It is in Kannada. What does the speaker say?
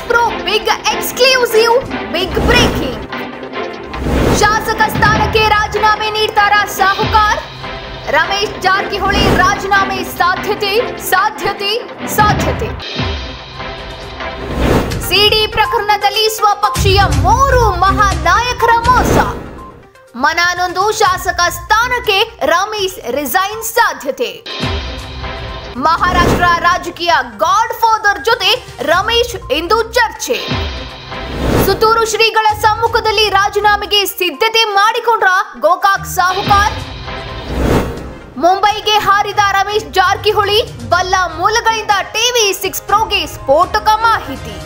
pro big exclusive big breaking ಶಾಸಕ ಸ್ಥಾನಕ್ಕೆ ರಾಜೀನಾಮೆ ನೀಡ್ತಾರಾ ಸಾಹುಕಾರ್ ರಮೇಶ್ ಜಾರಕಿಹೊಳಿ ರಾಜೀನಾಮೆ ಸಾಧ್ಯತೆ ಸಾಧ್ಯತೆ ಸಾಧ್ಯತೆ ಸಿಡಿ ಪ್ರಕರಣದಲ್ಲಿ ಸ್ವಪಕ್ಷೀಯ ಮೂರು ಮಹಾನಾಯಕರ ಮೋಸ ಮನಾನೊಂದು ಶಾಸಕ ಸ್ಥಾನಕ್ಕೆ ರಮೇಶ್ ರಿಸೈನ್ ಸಾಧ್ಯತೆ ಮಹಾರಾಷ್ಟ್ರ ರಾಜಕೀಯ ಗಾಡ್ ಫಾದರ್ ಜೊತೆ ರಮೇಶ್ ಇಂದು ಚರ್ಚೆ ಸುತ್ತೂರು ಶ್ರೀಗಳ ಸಮ್ಮುಖದಲ್ಲಿ ರಾಜೀನಾಮೆಗೆ ಸಿದ್ಧತೆ ಮಾಡಿಕೊಂಡ್ರ ಗೋಕಾಕ್ ಸಾಹುಕಾರ್ ಮುಂಬೈಗೆ ಹಾರಿದ ರಮೇಶ್ ಜಾರಕಿಹೊಳಿ ಬಲ್ಲ ಮೂಲಗಳಿಂದ ಟಿವಿ ಸಿಕ್ಸ್ ಪ್ರೋಗೆ ಸ್ಫೋಟಕ ಮಾಹಿತಿ